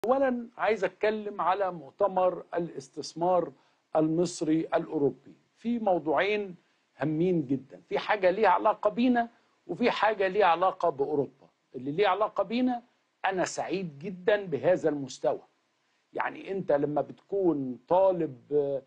اولا عايز اتكلم على مؤتمر الاستثمار المصري الاوروبي في موضوعين هامين جدا في حاجه ليها علاقه بينا وفي حاجه ليها علاقه باوروبا اللي ليها علاقه بينا انا سعيد جدا بهذا المستوى يعني انت لما بتكون طالب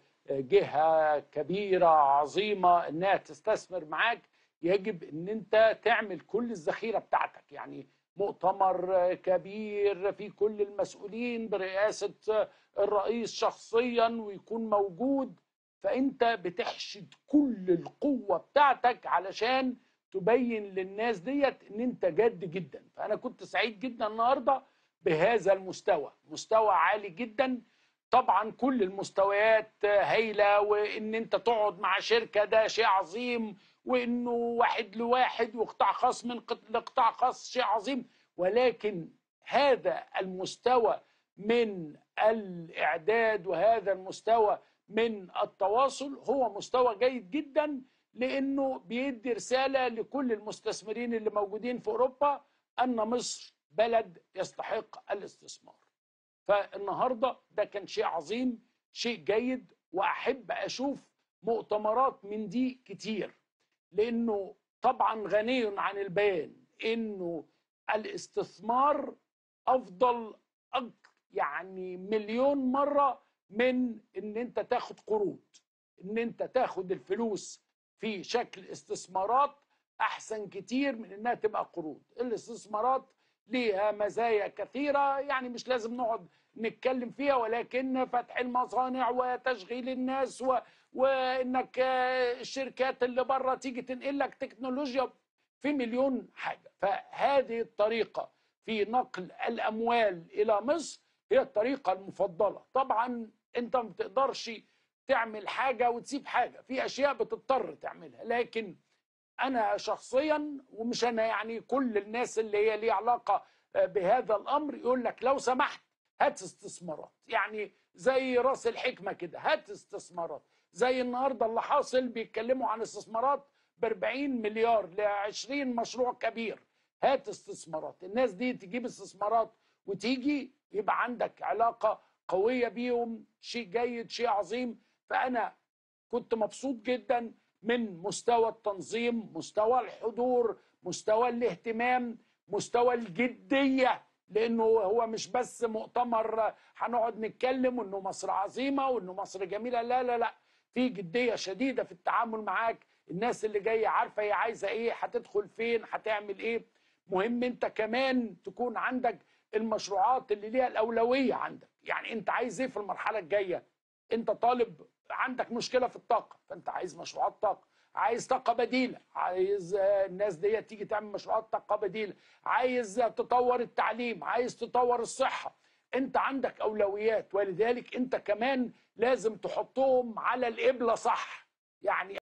جهه كبيره عظيمه انها تستثمر معاك يجب ان انت تعمل كل الذخيره بتاعتك يعني مؤتمر كبير في كل المسؤولين برئاسه الرئيس شخصيا ويكون موجود فانت بتحشد كل القوه بتاعتك علشان تبين للناس ديت ان انت جد جدا فانا كنت سعيد جدا النهارده بهذا المستوى مستوى عالي جدا طبعا كل المستويات هايله وان انت تقعد مع شركه ده شيء عظيم وانه واحد لواحد وقطاع خاص من لقطاع خاص شيء عظيم ولكن هذا المستوى من الاعداد وهذا المستوى من التواصل هو مستوى جيد جدا لانه بيدي رساله لكل المستثمرين اللي موجودين في اوروبا ان مصر بلد يستحق الاستثمار. فالنهارده ده كان شيء عظيم شيء جيد واحب اشوف مؤتمرات من دي كتير لانه طبعا غني عن البيان انه الاستثمار افضل يعني مليون مره من ان انت تاخد قروض ان انت تاخد الفلوس في شكل استثمارات احسن كتير من انها تبقى قروض الاستثمارات ليها مزايا كثيره يعني مش لازم نقعد نتكلم فيها ولكن فتح المصانع وتشغيل الناس و... وانك الشركات اللي بره تيجي تنقل لك تكنولوجيا في مليون حاجه فهذه الطريقه في نقل الاموال الى مصر هي الطريقه المفضله طبعا انت ما بتقدرش تعمل حاجه وتسيب حاجه في اشياء بتضطر تعملها لكن انا شخصيا ومش انا يعني كل الناس اللي هي ليها علاقه بهذا الامر يقول لك لو سمحت هات استثمارات يعني زي راس الحكمه كده هات استثمارات زي النهارده اللي حاصل بيتكلموا عن استثمارات ب 40 مليار ل 20 مشروع كبير هات استثمارات الناس دي تجيب استثمارات وتيجي يبقى عندك علاقه قويه بيهم شيء جيد شيء عظيم فانا كنت مبسوط جدا من مستوى التنظيم مستوى الحضور مستوى الاهتمام مستوى الجديه لانه هو مش بس مؤتمر هنقعد نتكلم وانه مصر عظيمه وانه مصر جميله لا لا لا في جديه شديده في التعامل معاك الناس اللي جايه عارفه هي عايزه ايه هتدخل فين هتعمل ايه مهم انت كمان تكون عندك المشروعات اللي ليها الاولويه عندك يعني انت عايز ايه في المرحله الجايه انت طالب عندك مشكله في الطاقه فانت عايز مشروعات طاقه عايز طاقه بديله عايز الناس دي تيجي تعمل مشروعات طاقه بديله عايز تطور التعليم عايز تطور الصحه انت عندك اولويات ولذلك انت كمان لازم تحطهم على القبله صح يعني